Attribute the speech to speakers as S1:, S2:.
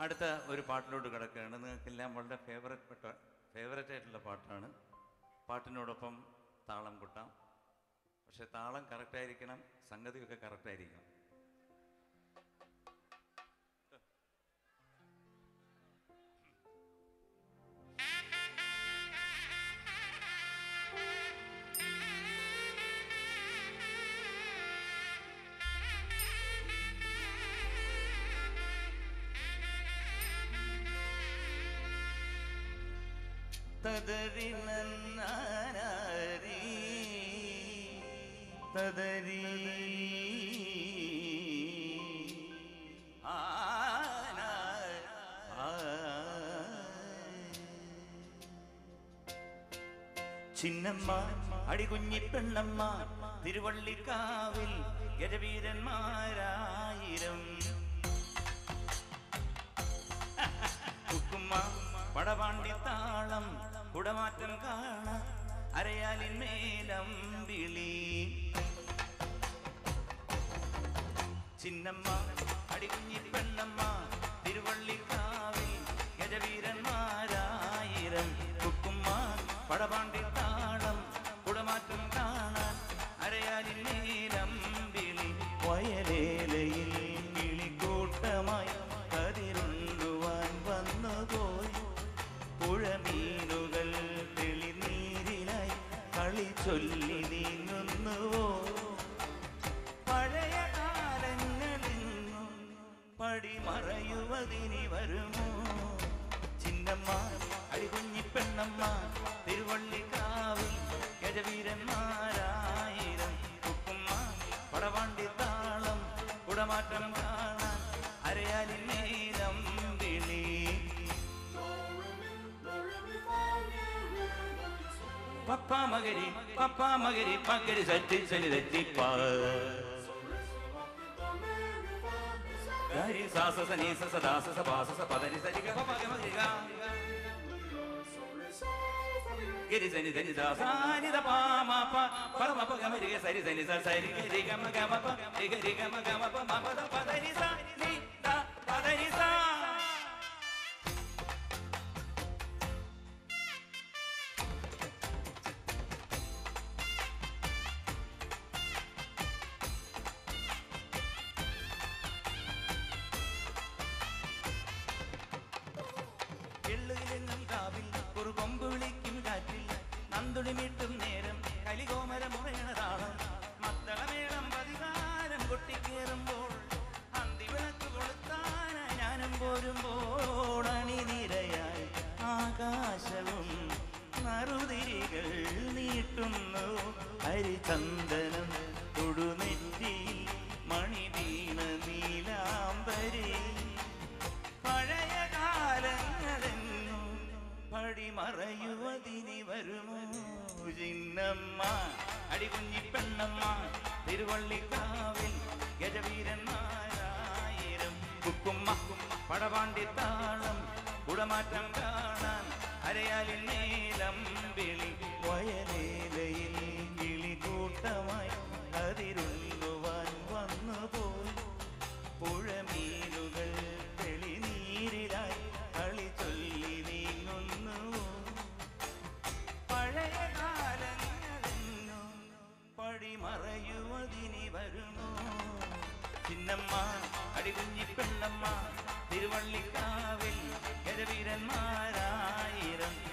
S1: അടുത്ത ഒരു പാട്ടിലോട്ട് കിടക്കുകയാണ് നിങ്ങൾക്കെല്ലാം വളരെ ഫേവററ്റ് പെട്ട ഫേവററ്റ് ആയിട്ടുള്ള പാട്ടാണ് പാട്ടിനോടൊപ്പം താളം കൊട്ടാം പക്ഷെ താളം കറക്റ്റായിരിക്കണം സംഗതിയൊക്കെ കറക്റ്റായിരിക്കണം തദരി നന്നാരി തദരി ആന ചിന്നമ്മ അടികുഞ്ഞി പെണ്ണമ്മ തിരുവള്ളിക്കാവിൽ ഗജവീരന്മാരായിരം കുക്കുമ്മ പടവാണ്ടി താളം കുടമാറ്റം കാണ അരയാലിൻ മേലം വിളി ചിന്നമ്മ അടികുഞ്ഞി പെണ്ണമ്മ തിരുവള്ളിക്കാവിൽ ഗജവീരന്മാരായിരം കുക്കുമ്മ പടവാണ്ടി താളം കുടമാറ്റം കാണാൻ അരയാലിൻ മേലം വിളി വയലേലയിൽ കിളിക്കൂട്ടമായി കതിരുണ്ടുവാൻ വന്നുപോയി പുഴമീനുകൾ തെളിനീരിലായി കളി ചൊല്ലി നീങ്ങുന്നുവോ പഴയ കാലങ്ങളിന്നും പടിമറയുവതിനി വരുമോ ചിന്നമ്മ അടികുഞ്ഞി പെണ്ണമ്മ തിരുവള്ളിക്കാവിൽ ഗജവീരന്മാരായിരം കുക്കുമ്മ പടവാണ്ടി താളം കുടമാറ്റം കാണാൻ അരയാലിൻ നീലം വിളി പപ്പ മകരി പപ്പ മകരി പകരി സറ്റി സനി തെറ്റിപ്പാ ഗരി സാസ സനി സസ ദാസ സ പാസ സ പദനി സരി ഗ പ ഗ മ ഗ ഗരി സനി സനി ദാ സാനി ദ പാ മ പ പ മ പ ഗ മ രി ഗ സരി സനി സ സരി ഗ രി ഗ മ ഗ മ പ രി ഗ രി ഗ മ ഗ മ പ മ പ ദ പ ധ നി സ നി ദ പ ധ നി സ എള്ളുകിലെങ്ങും കാവിൽ ഒരു കൊമ്പ് വിളിക്കും കാറ്റിൽ നന്തുടി മീട്ടും നേരം കലികോമര മുറയണ താളം മത്തളമേളം പതികാരം കൊട്ടിക്കേറുമ്പോൾ അന്തിവിളക്ക് കൊളുത്താന ഞാനും പോരുമ്പോൾ അണിനിരയായി ആകാശവും നറുതിരികൾ നീട്ടുന്നു ഹരിചന്ദനം തൊടുനെറ്റിയിൽ മണിവീണ നീലാംബരി പഴയ കാലങ്ങളെന്നും പടിമറയുവതിനി വരുമോ ചിന്നമ്മ അടികുഞ്ഞി പെണ്ണമ്മ തിരുവള്ളിക്കാവിൽ ഗജവീരന്മാരായിരം കുക്കുമ്മ പടവാണ്ടി താളം കുടമാറ്റം കാണാൻ അരയാലിൽ നീലം വിളി വയലേലയിൽ കിളികൂട്ടമായി അതിരുള്ളുവാൻ വന്നുപോയി പുഴമീനുകൾ തെളിനീരിലായി കളി ചൊല്ലി നീങ്ങുന്നു പഴയ കാലങ്ങളെന്നും പടിമറയുവതിനി വരുമോ ചിന്നമ്മ അടികുഞ്ഞി പെണ്ണമ്മ തിരുവള്ളിക്കാവിൽ ഗജവീരന്മാരായിരം